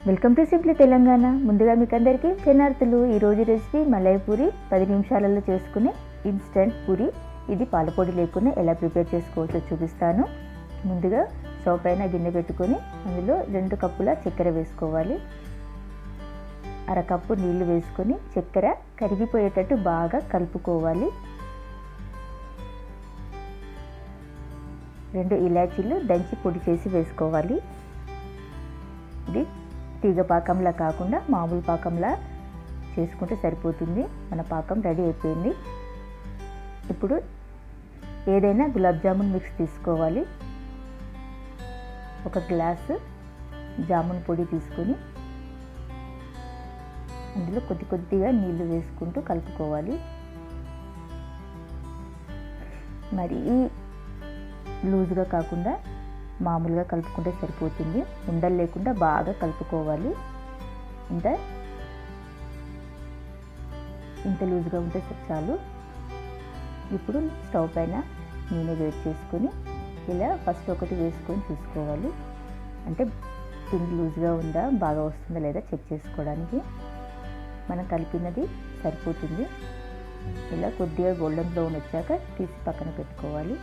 welcome to simply Telangana ముందుగా మీకు అందరికీ చెన్నార్తులు ఈరోజు రెసిపీ మలై పూరి పది నిమిషాలలో చేసుకునే ఇన్స్టెంట్ పూరి ఇది పాలపొడి లేకుండా ఎలా ప్రిపేర్ చేసుకోవచ్చో చూపిస్తాను ముందుగా స్టవ్ పైన గిన్నె పెట్టుకొని అందులో రెండు కప్పుల చక్కెర వేసుకోవాలి అరకప్పు నీళ్లు వేసుకొని చక్కెర కరిగిపోయేటట్టు బాగా కలుపుకోవాలి రెండు ఇలాచీలు దంచి పొడి చేసి వేసుకోవాలి ఇది తీగ పాకంలా కాకుండా మామూలు పాకంలా చేసుకుంటే సరిపోతుంది మన పాకం రెడీ అయిపోయింది ఇప్పుడు ఏదైనా గులాబ్ జామున్ మిక్స్ తీసుకోవాలి ఒక గ్లాసు జామున్ పొడి తీసుకొని అందులో కొద్ది కొద్దిగా నీళ్లు వేసుకుంటూ కలుపుకోవాలి మరి లూజ్గా కాకుండా మామూలుగా కలుపుకుంటే సరిపోతుంది ఉండలు లేకుండా బాగా కలుపుకోవాలి ఇంత ఇంత లూజ్గా ఉంటే చాలు ఇప్పుడు స్టవ్ పైన నూనె వేడి చేసుకొని ఇలా ఫస్ట్ ఒకటి వేసుకొని చూసుకోవాలి అంటే పిండి లూజ్గా ఉందా బాగా వస్తుందా లేదా చెక్ చేసుకోవడానికి మనం కలిపినది సరిపోతుంది ఇలా కొద్దిగా గోల్డెన్ బ్రౌన్ వచ్చాక తీసి పక్కన పెట్టుకోవాలి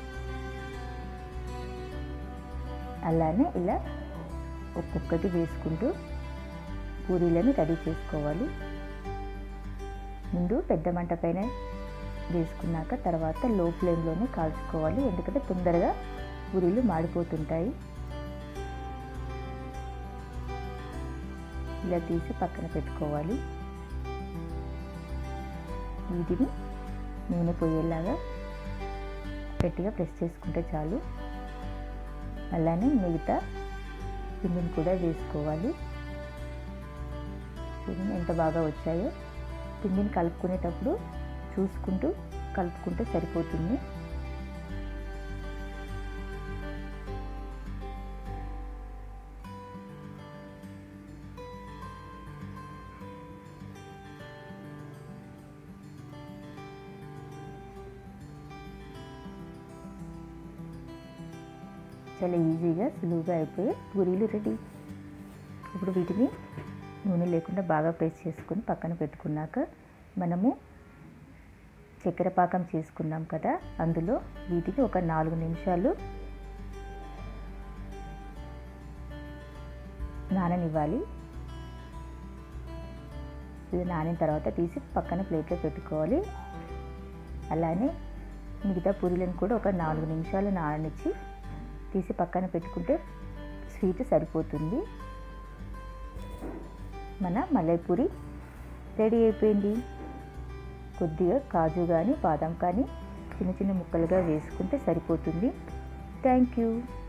అలానే ఇలా ఒక్కొక్కటి వేసుకుంటూ పూరీలను రెడీ చేసుకోవాలి ముందు పెద్ద మంట పైన వేసుకున్నాక తర్వాత లో ఫ్లేమ్లోనే కాల్చుకోవాలి ఎందుకంటే తొందరగా పూరీలు మాడిపోతుంటాయి ఇలా తీసి పక్కన పెట్టుకోవాలి వీటిని నూనె పోయేలాగా గట్టిగా ప్రెస్ చేసుకుంటే చాలు అలానే మిగతా పిండిని కూడా వేసుకోవాలి చూడండి ఎంత బాగా వచ్చాయో పిండిని కలుపుకునేటప్పుడు చూసుకుంటూ కలుపుకుంటే సరిపోతుంది చాలా ఈజీగా సులువుగా అయిపోయి పూరీలు రెడీ ఇప్పుడు వీటిని నూనె లేకుండా బాగా ప్రెస్ చేసుకొని పక్కన పెట్టుకున్నాక మనము చక్కెర పాకం చేసుకున్నాం కదా అందులో వీటిని ఒక నాలుగు నిమిషాలు నాననివ్వాలి ఇది నానిన తర్వాత తీసి పక్కన ప్లేట్లో పెట్టుకోవాలి అలానే మిగతా పూరీలను కూడా ఒక నాలుగు నిమిషాలు నాననిచ్చి తీసి పక్కన పెట్టుకుంటే స్వీట్ సరిపోతుంది మన మలైపూరి రెడీ అయిపోయింది కొద్దిగా కాజు కానీ బాదం కానీ చిన్న చిన్న ముక్కలుగా వేసుకుంటే సరిపోతుంది థ్యాంక్ యూ